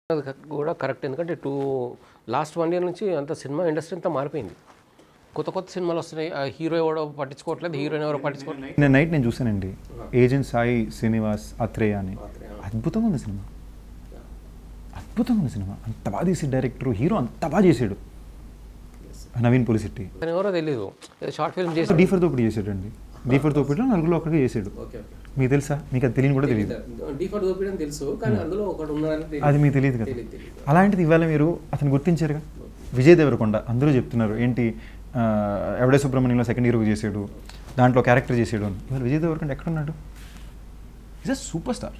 అది క- కూడా కరెక్ట్ ఎందుకంటే టూ లాస్ట్ వన్ ఇయర్ నుంచి అంత సినిమా ఇండస్ట్రీ అంతా మారిపోయింది కొత్త కొత్త సినిమాలు వస్తున్నాయి ఆ హీరో ఎవడో పట్టించుకోవట్లేదు హీరోయిన్ ఎవరో పట్టించుకోవట్లేదు నేను నైట్ నేను చూసానండి ఏజెంట్ సాయి శ్రీనివాస్ అత్రేయ అని అద్భుతంగా ఉంది సినిమా అద్భుతంగా ఉంది సినిమా అంత బాగా తీసి డైరెక్టర్ హీరో అంత బాగా చేసాడు నవీన్ పులిశెట్టి అతను ఎవరో తెలియదు ఏదో షార్ట్ ఫిల్మ్ చేసి డీఫర్ తోపిడి చేసాడండి డీఫర్ తోపిడిలో నలుగురు ఒకరికి చేసాడు మీకు తెలుసా మీకు అది తెలియని కూడా తెలియదు డిఫాల్ట్ చూపించడం తెలుసు కానీ అందులో ఒకటి ఉన్నారని అది మీకు తెలియదు కదా అలాంటిది ఇవాళ మీరు అతను గుర్తించారుగా విజయ్ దేవరకొండ అందరూ చెప్తున్నారు ఏంటి ఆ, ఎవడే సుబ్రహ్మణ్యంలో సెకండ్ హీరోకి చేసాడు దాంట్లో క్యారెక్టర్ చేసాడు అని ఇవాళ విజయ్ దేవరకొండ ఎక్కడున్నాడు ఇస్ అ సూపర్ స్టార్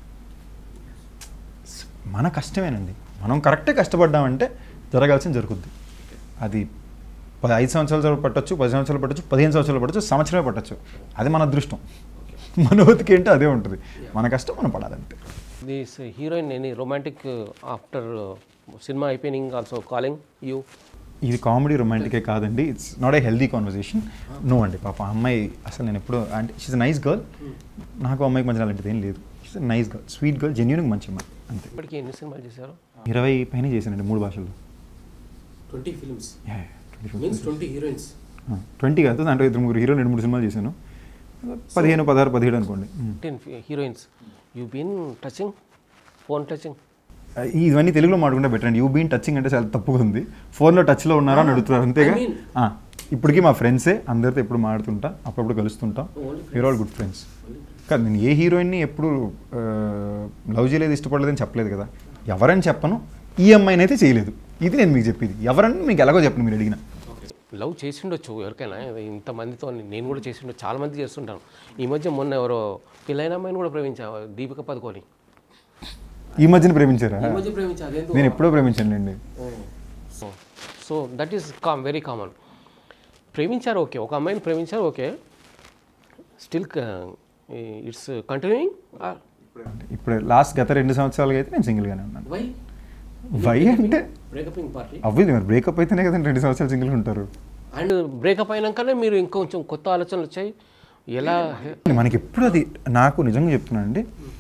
మన కష్టమేనండి మనం కరెక్టే కష్టపడ్డామంటే జరగాల్సింది జరుగుద్ది అది పది ఐదు సంవత్సరాలు పట్టొచ్చు పది సంవత్సరాలు పట్టొచ్చు పదిహేను సంవత్సరాలు పట్టొచ్చు సంవత్సరమే పట్టొచ్చు అది మన అదృష్టం మన బతికి ఏంటో అదే ఉంటుంది మన కష్టం మనం పడాలంతే this heroine any romantic after cinema అయిపోయినింగ్ ఆల్సో కాలింగ్ యూ ఇది కామెడీ రొమాంటికే కాదండి it's not a healthy conversation no అండి పాప ఆ అమ్మాయి అసలు నేను ఎప్పుడు అంటే షీస్ నైస్ గర్ల్ నాకు ఆ అమ్మాయికి మధ్య అలాంటిది ఏం లేదు she's nice girl sweet girl జెన్యున్గా మంచి అమ్మాయి అంతే ఇప్పటికి ఎన్ని సినిమాలు చేశారు ఇరవై పైన చేశానండి మూడు భాషల్లో twenty films means twenty heroines twenty కాదు దాంట్లో ఇద్దరు ముగ్గురు హీరో రెండు మూడు సినిమాలు చేశాను పదిహేను పదహారు పదిహేడు అనుకోండి um. Ten heroines you been touching phone touching ఇవన్నీ తెలుగులో మాట్లాడుకుంటే బెటర్ అండి యూ బీన్ టచింగ్ అంటే చాలా తప్పుగా ఉంది ఫోన్లో టచ్లో ఉన్నారా అని అడుగుతున్నారు అంతేగా I mean- ఆ, ఇప్పటికీ మా ఫ్రెండ్సే అందరితో ఎప్పుడు మాడుతుంటా అప్పుడప్పుడు కలుస్తుంటాం హీరో ఆల్ గుడ్ ఫ్రెండ్స్ కాదు నేను ఏ హీరోయిన్ని ఎప్పుడు లవ్ చేయలేదు ఇష్టపడలేదని చెప్పలేదు కదా ఎవరని చెప్పను ఈ అమ్మాయిని అయితే చేయలేదు ఇది నేను మీకు చెప్పేది ఎవరని మీకు ఎలాగో చెప్పను మీరు అడిగిన లవ్ చేసిండొచ్చు ఎవరికైనా ఇంతమందితో నేను కూడా చేసిండొచ్చు చాలా మంది చేస్తుంటాను ఈ మధ్య మొన్న ఎవరో పిల్లైన అమ్మాయిని కూడా ప్రేమించా దీపిక పదుకొని ఈ మధ్యన ప్రేమించారా ఈ మధ్య ప్రేమించా అదేంటో నేను ఎప్పుడో ప్రేమించానులేండి so that is com very common ప్రేమించారు ఓకే ఒక అమ్మాయిని ప్రేమించారు ఓకే స్టిల్ ఇట్స్ కంటిన్యూయింగ్ ఇప్పుడు లాస్ట్ గత రెండు సంవత్సరాలుగా అయితే నేను సింగిల్గానే ఉన్నాను వై వై అంటే బ్రేకపింగ్ పార్టీ అవ్వదు మరి బ్రేకప్ అయితేనే కదండి రెండు సంవత్సరాలు సింగిల్గా ఉంటారు అండ్ బ్రేకప్ అయినాకనే మీరు ఇంకొంచెం కొత్త ఆలోచనలు వచ్చాయి ఎలా మనకి ఎప్పుడు అది నాకు నిజంగా చెప్తున్నానండి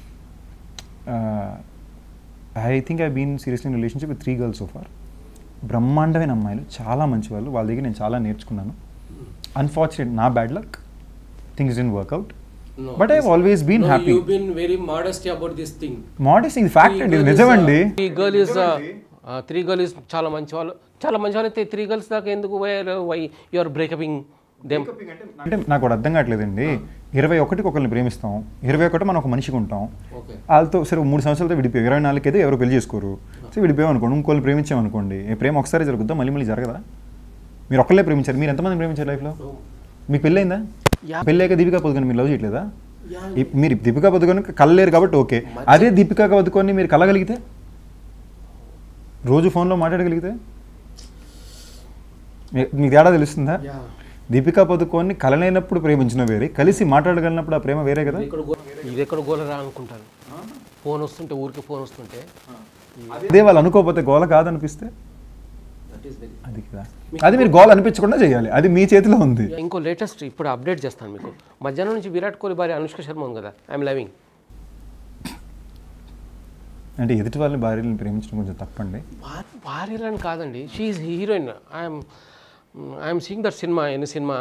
I think I been seriously in relationship with three girls so far బ్రహ్మాండమైన అమ్మాయిలు చాలా మంచి వాళ్ళు వాళ్ళ దగ్గర నేను చాలా నేర్చుకున్నాను అన్ఫార్చునేట్ నా bad luck things in work out but I always been happy you been very modest about this thing modest ఇది ఫ్యాక్ట్ అండి ఇది నిజమండి three girl is three girl is చాలా మంచి వాళ్ళు చాలా మంచి వాళ్ళు అయితే త్రీ గర్ల్స్ దాకా ఎందుకు why you are breakuping them అంటే నాకు ఒకటి అర్థం కావట్లేదండి ఇరవై ఒకటికి ఒకరిని ప్రేమిస్తాం ఇరవై ఒకటి మనం ఒక మనిషికి ఉంటాం ఓకే వాళ్ళతో సరే మూడు సంవత్సరాలతో విడిపోయి ఇరవై నాలుగు అయితే ఎవరు పెళ్లి చేసుకోరు సో విడిపోయాం అనుకోండి ఇంకోళ్ళు ప్రేమించామనుకోండి ఈ ప్రేమ ఒకసారి జరుగుద్దా మళ్ళీ మళ్ళీ జరగదా మీరు ఒక్కళ్ళే ప్రేమించారు మీరు ఎంతమంది ప్రేమించారు లైఫ్లో మీకు పెళ్ళైందా Yeah. పెళ్ళాక దీపికా పదుకొని మీరు లవ్ చేయట్లేదా Yeah. ఇప్- మీరు దీపికా పదుకొని కలలేరు కాబట్టి ఓకే అదే దీపికా పదుకొని మీరు కలగలిగితే రోజు ఫోన్లో మాట్లాడగలిగితే మీ- మీకు తేడా తెలుస్తుందా దీపికా పదుకొని కలలేనప్పుడు ప్రేమించిన వేరే కలిసి మాట్లాడగలిగినప్పుడు ఆ ప్రేమ వేరే కదా ఇక్కడ గో- ఇది ఎక్కడ గోలరా అనుకుంటాను ఫోన్ వస్తుంటే ఊరికి ఫోన్ వస్తుంటే అదే వాళ్ళు అనుకోకపోతే గోల కాదనిపిస్తే దట్ ఈస్ వెరీ అది కదా అది మీరు గోల్ అనిపించకుండా చేయాలి అది మీ చేతిలో ఉంది ఇంకో లేటెస్ట్ ఇప్పుడు అప్డేట్ చేస్తాను మీకు మధ్యాహ్నం నుంచి విరాట్ కోహ్లీ భార్య అనుష్క శర్మ ఉంది కదా ఐఎమ్ లవింగ్ అంటే ఎదుటి వాళ్ళని భార్యలను ప్రేమించడం కొంచెం తప్పండి భార్యలని కాదండి she heroine I'm I'm seeing that cinema ఎన్ని సినిమా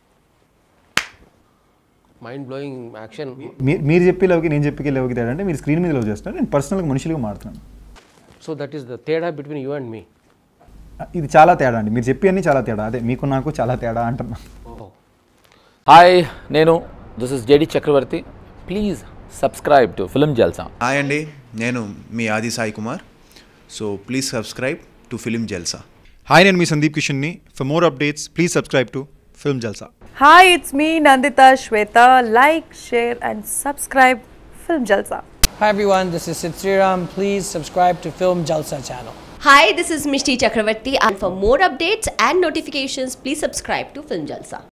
మైండ్ బ్లోయింగ్ యాక్షన్ మీరు మీరు చెప్పే లవ్కి నేను చెప్పే లవ్కి తేడా అంటే మీరు స్క్రీన్ మీద లవ్ చేస్తున్నారు నేను పర్సనల్గా మనుషులుగా మాడుతున్నాను సో దట్ ఈస్ ద తేడా బిట్వీన్ యూ అండ్ మీ ఇది చాలా తేడా అండి మీరు చెప్పి అన్ని చాలా తేడా అదే మీకు నాకు చాలా తేడా అంటున్నా హాయ్ నేను this is JD Chakravarthy please subscribe to film Jalsa hi అండి నేను మీ Aadi Sai Kumar so please subscribe to film Jalsa hi నేను మీ సందీప్ కిషన్ని for more updates please subscribe to film Jalsa Hi, it's me Nandita Shweta. Like, share, and subscribe Film Jalsa. Hi everyone, this is Sid Sriram. Please subscribe to Film Jalsa channel. Hi, this is Mishti Chakravarti and for more updates and notifications, please subscribe to Film Jalsa.